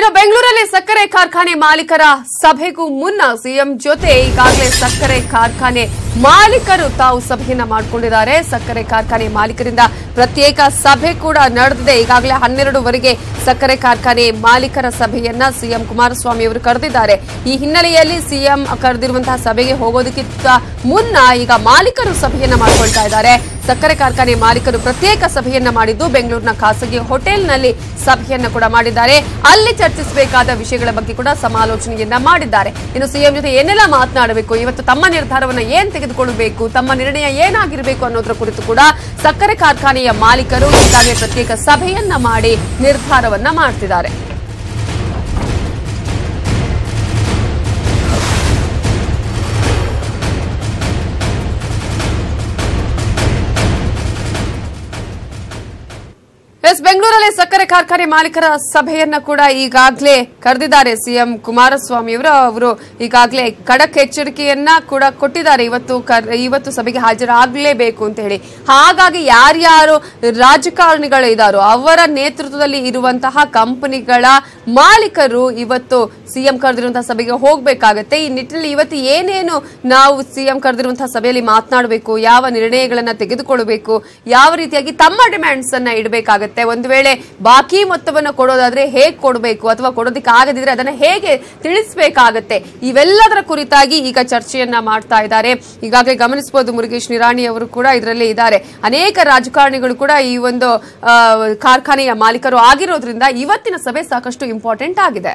ಇನ್ನು ಬೆಂಗಳೂರಲ್ಲಿ ಸಕ್ಕರೆ ಕಾರ್ಖಾನೆ ಮಾಲೀಕರ ಸಭೆಗೂ ಮುನ್ನ ಸಿಎಂ ಜೊತೆ ಈಗಾಗಲೇ ಸಕ್ಕರೆ ಕಾರ್ಖಾನೆ ಮಾಲೀಕರು ತಾವು ಸಭೆಯನ್ನ ಮಾಡಿಕೊಂಡಿದ್ದಾರೆ ಸಕ್ಕರೆ ಕಾರ್ಖಾನೆ ಮಾಲೀಕರಿಂದ ಪ್ರತ್ಯೇಕ ಸಭೆ ಕೂಡ ನಡೆದಿದೆ ಈಗಾಗಲೇ ಹನ್ನೆರಡುವರೆಗೆ ಸಕ್ಕರೆ ಕಾರ್ಖಾನೆ ಮಾಲೀಕರ ಸಭೆಯನ್ನ ಸಿಎಂ ಕುಮಾರಸ್ವಾಮಿ ಅವರು ಕರೆದಿದ್ದಾರೆ ಈ ಹಿನ್ನೆಲೆಯಲ್ಲಿ ಸಿಎಂ ಕರೆದಿರುವಂತಹ ಸಭೆಗೆ ಹೋಗೋದಕ್ಕಿಂತ ಮುನ್ನ ಈಗ ಮಾಲೀಕರು ಸಭೆಯನ್ನ ಮಾಡಿಕೊಳ್ತಾ ಇದ್ದಾರೆ ಸಕ್ಕರೆ ಕಾರ್ಖಾನೆ ಮಾಲೀಕರು ಪ್ರತ್ಯೇಕ ಸಭೆಯನ್ನ ಮಾಡಿದ್ದು ಬೆಂಗಳೂರಿನ ಖಾಸಗಿ ಹೋಟೆಲ್ನಲ್ಲಿ ಸಭೆಯನ್ನ ಕೂಡ ಮಾಡಿದ್ದಾರೆ ಅಲ್ಲಿ ಚರ್ಚಿಸಬೇಕಾದ ವಿಷಯಗಳ ಬಗ್ಗೆ ಕೂಡ ಸಮಾಲೋಚನೆಯನ್ನ ಮಾಡಿದ್ದಾರೆ ಇನ್ನು ಸಿಎಂ ಜೊತೆ ಏನೆಲ್ಲ ಮಾತನಾಡಬೇಕು ಇವತ್ತು ತಮ್ಮ ನಿರ್ಧಾರವನ್ನ ಏನ್ ತೆಗೆದುಕೊಳ್ಳಬೇಕು ತಮ್ಮ ನಿರ್ಣಯ ಏನಾಗಿರಬೇಕು ಅನ್ನೋದರ ಕುರಿತು ಕೂಡ ಸಕ್ಕರೆ ಕಾರ್ಖಾನೆಯ ಮಾಲೀಕರು ಈಗಾಗಲೇ ಪ್ರತ್ಯೇಕ ಸಭೆಯನ್ನ ಮಾಡಿ ನಿರ್ಧಾರವನ್ನ ಮಾಡ್ತಿದ್ದಾರೆ ಎಸ್ ಬೆಂಗಳೂರಲ್ಲಿ ಸಕ್ಕರೆ ಕಾರ್ಖಾನೆ ಮಾಲೀಕರ ಸಭೆಯನ್ನ ಕೂಡ ಈಗಾಗಲೇ ಕರೆದಿದ್ದಾರೆ ಸಿಎಂ ಕುಮಾರಸ್ವಾಮಿ ಅವರು ಅವರು ಈಗಾಗಲೇ ಖಡಕ್ ಎಚ್ಚರಿಕೆಯನ್ನ ಕೂಡ ಕೊಟ್ಟಿದ್ದಾರೆ ಇವತ್ತು ಕರ್- ಇವತ್ತು ಸಭೆಗೆ ಹಾಜರಾಗಲೇಬೇಕು ಅಂತ ಹೇಳಿ ಹಾಗಾಗಿ ಯಾರ್ಯಾರು ರಾಜಕಾರಣಿಗಳು ಇದ್ದಾರೋ ಅವರ ನೇತೃತ್ವದಲ್ಲಿ ಇರುವಂತಹ ಕಂಪನಿಗಳ ಮಾಲೀಕರು ಇವತ್ತು ಸಿಎಂ ಕರೆದಿರುವಂತಹ ಸಭೆಗೆ ಹೋಗಬೇಕಾಗತ್ತೆ ಈ ನಿಟ್ಟಿನಲ್ಲಿ ಇವತ್ತು ಏನೇನು ನಾವು ಸಿಎಂ ಕರೆದಿರುವಂತಹ ಸಭೆಯಲ್ಲಿ ಮಾತನಾಡಬೇಕು ಯಾವ ನಿರ್ಣಯಗಳನ್ನ ತೆಗೆದುಕೊಳ್ಳಬೇಕು ಯಾವ ರೀತಿಯಾಗಿ ತಮ್ಮ ಡಿಮ್ಯಾಂಡ್ಸ್ ಅನ್ನ ಇಡಬೇಕಾಗತ್ತೆ ಒಂದು ವೇಳೆ ಬಾಕಿ ಮೊತ್ತವನ್ನ ಕೊಡೋದಾದ್ರೆ ಹೇಗೆ ಕೊಡಬೇಕು ಅಥವಾ ಕೊಡೋದಕ್ಕೆ ಆಗದಿದ್ರೆ ಅದನ್ನ ಹೇಗೆ ತಿಳಿಸಬೇಕಾಗತ್ತೆ ಇವೆಲ್ಲದರ ಕುರಿತಾಗಿ ಈಗ ಚರ್ಚೆಯನ್ನ ಮಾಡ್ತಾ ಇದ್ದಾರೆ ಈಗಾಗಲೇ ಗಮನಿಸಬಹುದು ಮುರುಗೇಶ್ ನಿರಾಣಿ ಅವರು ಕೂಡ ಇದರಲ್ಲಿ ಇದ್ದಾರೆ ಅನೇಕ ರಾಜಕಾರಣಿಗಳು ಕೂಡ ಈ ಒಂದು ಆ, ಕಾರ್ಖಾನೆಯ ಮಾಲೀಕರು ಆಗಿರೋದ್ರಿಂದ ಇವತ್ತಿನ ಸಭೆ ಸಾಕಷ್ಟು ಇಂಪಾರ್ಟೆಂಟ್ ಆಗಿದೆ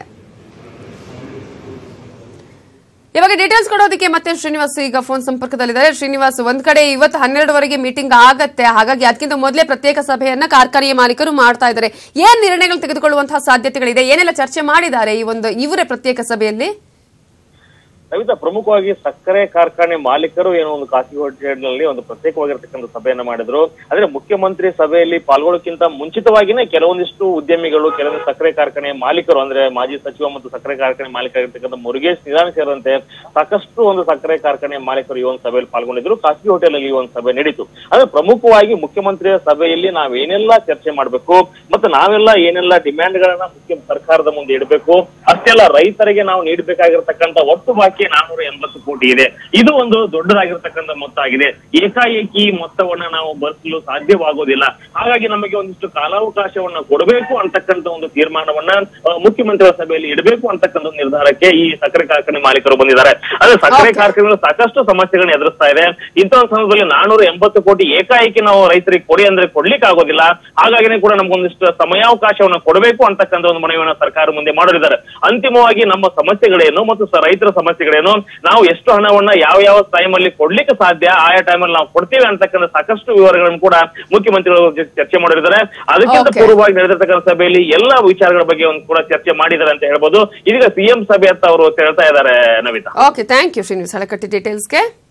ಇವಾಗ ಡೀಟೇಲ್ಸ್ ಕೊಡೋದಕ್ಕೆ ಮತ್ತೆ ಶ್ರೀನಿವಾಸ್ ಈಗ ಫೋನ್ ಸಂಪರ್ಕದಲ್ಲಿದ್ದಾರೆ ಶ್ರೀನಿವಾಸ್ ಒಂದ್ ಕಡೆ ಇವತ್ತು ಹನ್ನೆರಡುವರೆಗೆ ಮೀಟಿಂಗ್ ಆಗತ್ತೆ ಹಾಗಾಗಿ ಅದಕ್ಕಿಂತ ಮೊದಲೇ ಪ್ರತ್ಯೇಕ ಸಭೆಯನ್ನ ಕಾರ್ಖಾನೆಯ ಮಾಲೀಕರು ಮಾಡ್ತಾ ಇದ್ದಾರೆ ಏನ್ ನಿರ್ಣಯಗಳು ತೆಗೆದುಕೊಳ್ಳುವಂತಹ ಸಾಧ್ಯತೆಗಳಿದೆ ಏನೆಲ್ಲ ಚರ್ಚೆ ಮಾಡಿದ್ದಾರೆ ಈ ಒಂದು ಇವರೇ ಪ್ರತ್ಯೇಕ ಸಭೆಯಲ್ಲಿ ಸವಿತಾ ಪ್ರಮುಖವಾಗಿ ಸಕ್ಕರೆ ಕಾರ್ಖಾನೆ ಮಾಲೀಕರು ಏನೋ ಒಂದು ಖಾಸಗಿ ಹೋಟೆಲ್ನಲ್ಲಿ ಒಂದು ಪ್ರತ್ಯೇಕವಾಗಿರ್ತಕ್ಕಂಥ ಸಭೆಯನ್ನ ಮಾಡಿದ್ರು ಆದ್ರೆ ಮುಖ್ಯಮಂತ್ರಿ ಸಭೆಯಲ್ಲಿ ಪಾಲ್ಗೊಳ್ಳೋಕ್ಕಿಂತ ಮುಂಚಿತವಾಗಿನೇ ಕೆಲವೊಂದಿಷ್ಟು ಉದ್ಯಮಿಗಳು ಕೆಲವೊಂದು ಸಕ್ಕರೆ ಕಾರ್ಖಾನೆ ಮಾಲೀಕರು ಅಂದ್ರೆ ಮಾಜಿ ಸಚಿವ ಮತ್ತು ಸಕ್ಕರೆ ಕಾರ್ಖಾನೆ ಮಾಲೀಕರಾಗಿರ್ತಕ್ಕಂಥ ಮುರುಗೇಶ್ ನಿರಾಣಿ ಸೇರಿದಂತೆ ಸಾಕಷ್ಟು ಒಂದು ಸಕ್ಕರೆ ಕಾರ್ಖಾನೆ ಮಾಲೀಕರು ಈ ಒಂದು ಸಭೆಯಲ್ಲಿ ಪಾಲ್ಗೊಂಡಿದ್ರು ಖಾಸಗಿ ಹೋಟೆಲ್ ಅಲ್ಲಿ ಈ ಒಂದು ಸಭೆ ನಡೀತು ಆದ್ರೆ ಪ್ರಮುಖವಾಗಿ ಮುಖ್ಯಮಂತ್ರಿಯ ಸಭೆಯಲ್ಲಿ ನಾವೇನೆಲ್ಲ ಚರ್ಚೆ ಮಾಡಬೇಕು ಮತ್ತು ನಾವೆಲ್ಲ ಏನೆಲ್ಲ ಡಿಮ್ಯಾಂಡ್ ಗಳನ್ನ ಮುಖ್ಯ ಸರ್ಕಾರದ ಮುಂದೆ ಇಡಬೇಕು ಅಷ್ಟೆಲ್ಲ ರೈತರಿಗೆ ನಾವು ನೀಡಬೇಕಾಗಿರ್ತಕ್ಕಂಥ ಒಟ್ಟು ಬಾಕಿ ನಾನೂರ ಎಂಬತ್ತು ಕೋಟಿ ಇದೆ ಇದು ಒಂದು ದೊಡ್ಡದಾಗಿರ್ತಕ್ಕಂಥ ಮೊತ್ತ ಆಗಿದೆ ಏಕಾಏಕಿ ಈ ಮೊತ್ತವನ್ನ ನಾವು ಭರಿಸಲು ಸಾಧ್ಯವಾಗೋದಿಲ್ಲ ಹಾಗಾಗಿ ನಮಗೆ ಒಂದಿಷ್ಟು ಕಾಲಾವಕಾಶವನ್ನ ಕೊಡಬೇಕು ಅಂತಕ್ಕಂಥ ಒಂದು ತೀರ್ಮಾನವನ್ನ ಆ, ಮುಖ್ಯಮಂತ್ರಿಗಳ ಸಭೆಯಲ್ಲಿ ಇಡಬೇಕು ಅಂತಕ್ಕಂಥ ಒಂದು ನಿರ್ಧಾರಕ್ಕೆ ಈ ಸಕ್ಕರೆ ಕಾರ್ಖಾನೆ ಮಾಲೀಕರು ಬಂದಿದ್ದಾರೆ ಆದ್ರೆ ಸಕ್ಕರೆ Okay. ಕಾರ್ಖಾನೆಗಳು ಸಾಕಷ್ಟು ಸಮಸ್ಯೆಗಳನ್ನ ಎದುರಿಸ್ತಾ ಇದೆ ಇಂಥ ಒಂದು ಸಂದರ್ಭದಲ್ಲಿ ನಾನೂರ ಎಂಬತ್ತು ಕೋಟಿ ಏಕಾಏಕಿ ನಾವು ರೈತರಿಗೆ ಕೊಡಿ ಅಂದ್ರೆ ಕೊಡ್ಲಿಕ್ಕೆ ಆಗೋದಿಲ್ಲ ಹಾಗಾಗಿನೇ ಕೂಡ ನಮ್ಗೊಂದಿಷ್ಟು ಸಮಯಾವಕಾಶವನ್ನ ಕೊಡಬೇಕು ಅಂತಕ್ಕಂಥ ಒಂದು ಮನವಿಯನ್ನ ಸರ್ಕಾರ ಮುಂದೆ ಮಾಡಲಿದ್ದಾರೆ ಅಂತಿಮವಾಗಿ ನಮ್ಮ ಸಮಸ್ಯೆಗಳೇನು ಮತ್ತು ಸ- ರೈತರ ಸಮಸ್ಯೆಗಳೇನು ನಾವು ಎಷ್ಟು ಹಣವನ್ನ ಯಾವ ಯಾವ ಟೈಮ್ ಅಲ್ಲಿ ಕೊಡ್ಲಿಕ್ಕೆ ಸಾಧ್ಯ ಆಯಾ ಟೈಮ್ ಅಲ್ಲಿ ನಾವು ಕೊಡ್ತೇವೆ ಅಂತಕ್ಕಂಥ ಸಾಕಷ್ಟು ವಿವರಗಳನ್ನು ಕೂಡ ಮುಖ್ಯಮಂತ್ರಿಗಳು ಜೊತೆ ಚರ್ಚೆ ಮಾಡಿದ್ದಾರೆ ಅದಕ್ಕಿಂತ Okay. ಪೂರ್ವವಾಗಿ ನಡೆದಿರ್ತಕ್ಕಂಥ ಸಭೆಯಲ್ಲಿ ಎಲ್ಲ ವಿಚಾರಗಳ ಬಗ್ಗೆ ಒಂದು ಕೂಡ ಚರ್ಚೆ ಮಾಡಿದ್ದಾರೆ ಅಂತ ಹೇಳ್ಬೋದು ಇದೀಗ ಸಿಎಂ ಸಭೆ ಅಂತ ಅವರು ಹೇಳ್ತಾ ಇದ್ದಾರೆ Navitha okay thank you Srinivas Halakatti ಡೀಟೇಲ್ಸ್ಗೆ